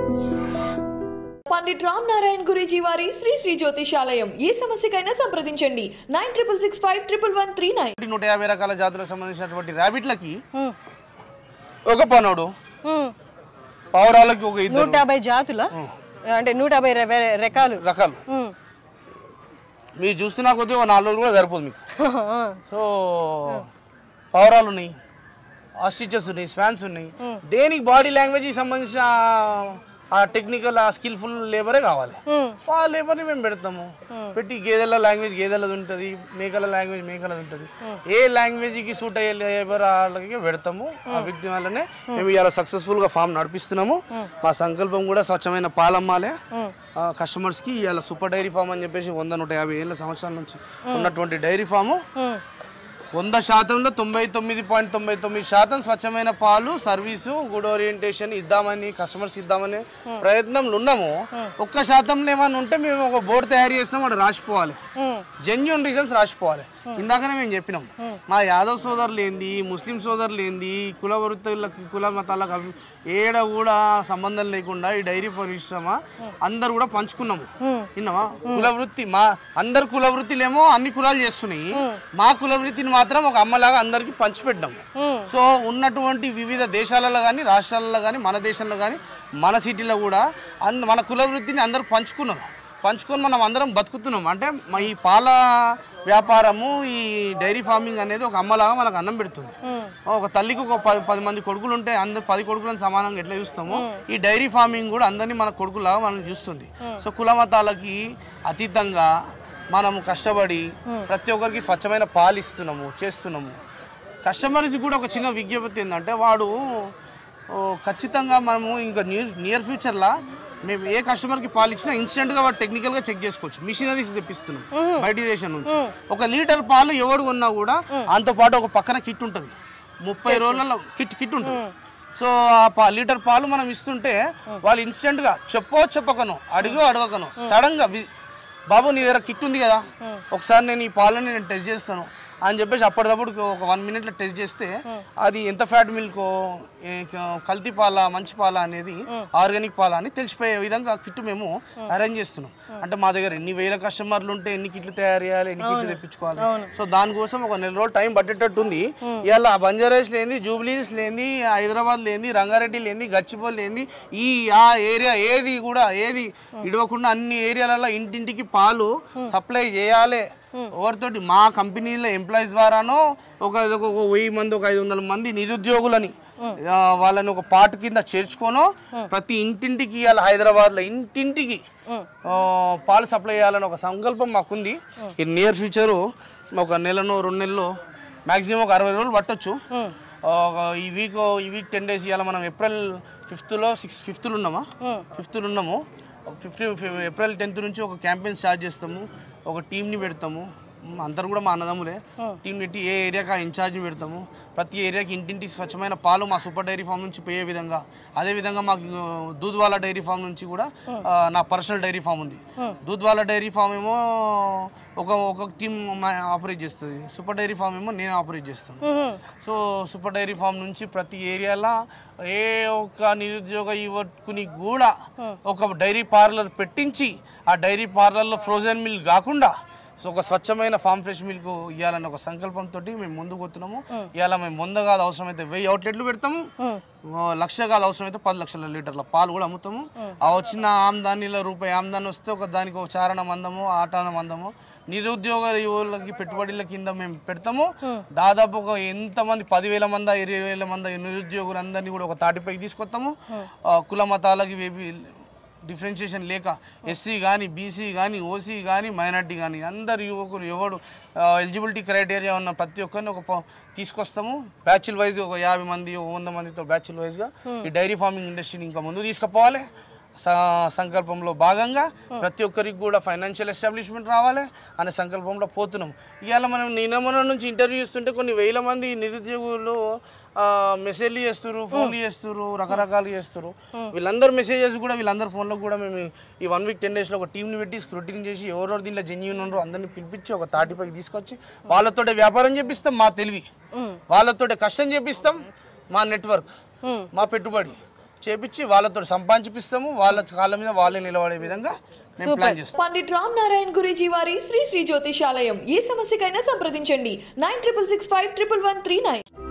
పండిట్ రామ్ నారాయణ్ గురూజీ వారి శ్రీ శ్రీ జ్యోతిషాలయం ఏ సమస్యకైనా సంప్రదించండి nine triple six five triple one three nine నూట యాభై రకాల జాతులకు సంబంధించినటువంటి ర్యాబిట్లకి ఒక పనోడు పావురాలకి ఒక ఇద్దరు నూట యాభై జాతుల అంటే నూట యాభై రె- రె- రకాలు రకాలు ఉమ్. మీరు చూస్తున్నా కొద్దీ ఒక నాలుగు రోజులు కూడా సరిపోదు మీకు సో పావురాలు ఉన్నాయి ఆస్టిచెస్ ఉన్నాయి స్వాన్స్ ఉన్నాయి దేనికి బాడీ లాంగ్వేజ్కి సంబంధించిన ఆ టెక్నికల్ ఆ స్కిల్ఫుల్ లేబరే కావాలి ఉమ్. ఆ లేబర్ని మేము పెడతాము పెట్టి గేదెల లాంగ్వేజ్ గేదెలది ఉంటుంది మేకల లాంగ్వేజ్ మేకలది ఉంటుంది ఏ లాంగ్వేజ్కి సూట్ అయ్యే లేబర్ వాళ్ళకి పెడతాము ఆ వ్యక్తి వల్లనే మేము ఇలా సక్సెస్ఫుల్గా ఫామ్ నడిపిస్తున్నాము మా సంకల్పం కూడా స్వచ్ఛమైన పాలమ్మాలే కస్టమర్స్కి ఇవాళ సూపర్ డైరీ ఫామ్ అని చెప్పేసి వంద నూట యాభై ఏళ్ళ సంవత్సరాల నుంచి ఉన్నటువంటి డైరీ ఫాము ఉమ్. వంద శాతంలో తొంభై తొమ్మిది పాయింట్ తొంభై తొమ్మిది శాతం స్వచ్ఛమైన పాలు సర్వీసు గుడ్ ఓరియంటేషన్ ఇద్దామని కస్టమర్స్ ఇద్దామని ప్రయత్నంలో ఉన్నాము ఒక్క శాతం ఏమైనా ఉంటే మేము ఒక బోర్డు తయారు చేస్తాం అక్కడ రాసిపోవాలి ఉమ్. జెన్యున్ రీజన్స్ రాసిపోవాలి ఇందాకనే మేము చెప్పినాం మా యాదవ్ సోదరులు ఏంది ముస్లిం సోదరులు ఏంది కుల వృత్తులకి కుల మతాలకు అవి ఏడ కూడా సంబంధం లేకుండా ఈ డైరీ పరిశ్రమ అందరు కూడా పంచుకున్నాము విన్నావా కుల వృత్తి మా అందరు కుల వృత్తిలేమో అన్ని కులాలు చేస్తున్నాయి మా కుల వృత్తిని మాత్రం ఒక అమ్మలాగా అందరికి పంచిపెట్టాము ఉమ్. సో ఉన్నటువంటి వివిధ దేశాలలో కానీ రాష్ట్రాలలో కానీ మన దేశంలో కానీ మన సిటీలో కూడా అంద మన కుల వృత్తిని అందరూ పంచుకున్నారు పంచుకొని మనం అందరం బతుకుతున్నాం అంటే మా ఈ పాల వ్యాపారము ఈ డైరీ ఫార్మింగ్ అనేది ఒక అమ్మలాగా మనకు అన్నం పెడుతుంది ఒక తల్లికి ఒక పది పది మంది కొడుకులు ఉంటే అందరు పది కొడుకులను సమానంగా ఎట్లా చూస్తామో ఈ డైరీ ఫార్మింగ్ కూడా అందరినీ మన కొడుకులాగా మనం చూస్తుంది సో కుల మతాలకి అతీతంగా మనం కష్టపడి ప్రతి ఒక్కరికి స్వచ్ఛమైన పాలు ఇస్తున్నాము చేస్తున్నాము కస్టమర్స్ కూడా ఒక చిన్న విజ్ఞప్తి ఏంటంటే వాడు ఓ, ఖచ్చితంగా మనము ఇంకా నియర్ నియర్ ఫ్యూచర్లో మేము ఏ కస్టమర్కి పాలు ఇచ్చినా ఇన్స్టెంట్గా వాడు టెక్నికల్గా చెక్ చేసుకోవచ్చు మిషనరీస్ తెప్పిస్తున్నాం బయట దేశం నుంచి ఒక లీటర్ పాలు ఎవడు కొన్నా కూడా అంతో పాటు ఒక పక్కన కిట్ ఉంటుంది ముప్పై రోజులలో కిట్ కిట్ ఉంటుంది సో ఆ పా లీటర్ పాలు మనం ఇస్తుంటే వాళ్ళు ఇన్స్టెంట్గా చెప్పో చెప్పకను అడిగో అడగకను సడన్గా వి- బాబు నీ దగ్గర కిట్ ఉంది కదా ఒకసారి నేను ఈ పాలని నేను టెస్ట్ చేస్తాను అని చెప్పేసి అప్పటిదప్పుడు ఒక వన్ మినిట్లో టెస్ట్ చేస్తే అది ఎంత ఫ్యాట్ మిల్క్ కల్తీ పాల మంచి పాల అనేది ఆర్గానిక్ పాల అని తెలిసిపోయే విధంగా కిట్ మేము అరేంజ్ చేస్తున్నాం అంటే మా దగ్గర ఎన్ని వేల కస్టమర్లు ఉంటే ఎన్ని కిట్లు తయారు చేయాలి ఎన్ని కిట్లు తెప్పించుకోవాలి సో దానికోసం ఒక నెల రోజులు టైం పట్టేటట్టు ఉంది ఇవాళ బంజారాస్ లేని జూబ్లీస్ లేని హైదరాబాద్ లేని రంగారెడ్డి లేని గచ్చిబౌలి లేని ఈ ఆ ఏరియా ఏది కూడా ఏది ఇడవకుండా అన్ని ఏరియాలలో ఇంటింటికి పాలు సప్లై చేయాలి ఎవరితోటి మా కంపెనీలో ఎంప్లాయీస్ ద్వారానో ఒక ఒక ఒక వెయ్యి మంది ఒక ఐదు వందల మంది నిరుద్యోగులని ఆ, వాళ్ళని ఒక పాట కింద చేర్చుకోనో ప్రతి ఇంటింటికి ఇవాళ హైదరాబాద్లో ఇంటింటికి ఆ, పాలు సప్లై చేయాలని ఒక సంకల్పం మాకుంది ఈ నియర్ ఫ్యూచరు ఒక నెలను రెండు నెలలు మాక్సిమం ఒక అరవై రోజులు పట్టొచ్చు ఒక ఈ వీక్ ఈ వీక్ టెన్ డేస్ ఇవాళ మనం ఏప్రిల్ ఫిఫ్త్లో సిక్స్ ఫిఫ్త్లో ఉన్నామా ఫిఫ్త్లో ఉన్నాము ఫిఫ్టీ ఏప్రిల్ టెన్త్ నుంచి ఒక క్యాంపెయిన్ స్టార్ట్ చేస్తాము ఒక టీంని పెడతాము మ్, అందరు కూడా మా అన్నదమ్ములే టీం పెట్టి ఏ ఏరియాకి ఆ ఇన్ఛార్జ్ని పెడతాము ప్రతి ఏరియాకి ఇంటింటి స్వచ్ఛమైన పాలు మా సూపర్ డైరీ ఫామ్ నుంచి పోయే విధంగా అదేవిధంగా మాకు ఇంకో దూద్వాలా డైరీ ఫామ్ నుంచి కూడా ఆ, నా పర్సనల్ డైరీ ఫామ్ ఉంది దూద్వాలా డైరీ ఫామ్ ఏమో ఒక ఒక టీం ఆపరేట్ చేస్తుంది సూపర్ డైరీ ఫామ్ ఏమో నేను ఆపరేట్ చేస్తాను సో సూపర్ డైరీ ఫామ్ నుంచి ప్రతి ఏరియాలో ఏ ఒక్క నిరుద్యోగ యువకుని కూడా ఒక డైరీ పార్లర్ పెట్టించి ఆ డైరీ పార్లర్లో ఫ్రోజన్ మిల్క్ కాకుండా సో ఒక స్వచ్ఛమైన ఫామ్ ఫ్రెష్ మిల్క్ ఇవ్వాలన్న ఒక సంకల్పంతో మేము ముందుకు పోతున్నాము ఇవాళ మేము వంద కాదు అవసరమైతే వెయ్యి అవుట్లెట్లు పెడతాము ఓ లక్ష కాదు అవసరమైతే పది లక్షల లీటర్ల పాలు కూడా అమ్ముతాము ఆ వచ్చిన ఆమ్దానిలో రూపాయి ఆమ్దాని వస్తే ఒక దానికి ఒక చారణ మందము ఆటాన మందము నిరుద్యోగ యువకులకి పెట్టుబడుల కింద మేము పెడతాము దాదాపు ఒక ఎంతమంది పదివేల మంది ఇరవై వేల మంది నిరుద్యోగులందరినీ కూడా ఒక తాటిపైకి తీసుకొస్తాము ఆ, కుల మతాలకి వేవి డిఫరెన్షియేషన్ లేక ఎస్సీ కానీ బీసీ కానీ ఓసీ కానీ మైనార్టీ కానీ అందరు యువకులు ఎవడు ఎలిజిబిలిటీ క్రైటీరియా ఉన్న ప్రతి ఒక్కరిని ఒక ప- తీసుకొస్తాము బ్యాచ్ల వైజ్ ఒక యాభై మంది ఒక వంద మందితో బ్యాచ్ల వైజ్గా ఈ డైరీ ఫార్మింగ్ ఇండస్ట్రీని ఇంకా ముందు తీసుకుపోవాలి స- సంకల్పంలో భాగంగా ప్రతి ఒక్కరికి కూడా ఫైనాన్షియల్ ఎస్టాబ్లిష్మెంట్ రావాలి అనే సంకల్పంలో పోతున్నాం ఇవాళ మనం నిన్న నుంచి ఇంటర్వ్యూ ఇస్తుంటే కొన్ని వేల మంది నిరుద్యోగులు ఆ, మెసేజ్లు చేస్తారు ఫోన్లు చేస్తారు రకరకాలు చేస్తారు వీళ్ళందరూ మెసేజెస్ కూడా వీళ్ళందరి ఫోన్లో కూడా మేము ఈ వన్ వీక్ టెన్ డేస్లో ఒక టీంని పెట్టి స్క్రూటింగ్ చేసి ఎవరెవరు దీంట్లో జెన్యున్ ఉన్నారో అందరిని పిలిపించి ఒక తాటిపైకి తీసుకొచ్చి వాళ్ళతోటే వ్యాపారం చేపిస్తాం మా తెలివి వాళ్ళతోటే కష్టం చేపిస్తాం మా నెట్వర్క్ మా పెట్టుబడి చేపించి వాళ్ళతో సంపాదించిపిస్తాము వాళ్ళ కాళ్ళ మీద వాళ్ళే నిలబడే విధంగా మేము ప్లాన్ చేస్తాం పండిట్ రామ్ నారాయణ్ గురూజీ వారి శ్రీ శ్రీ జ్యోతిషాలయం ఏ సమస్యకైనా సంప్రదించండి nine triple six five triple one three nine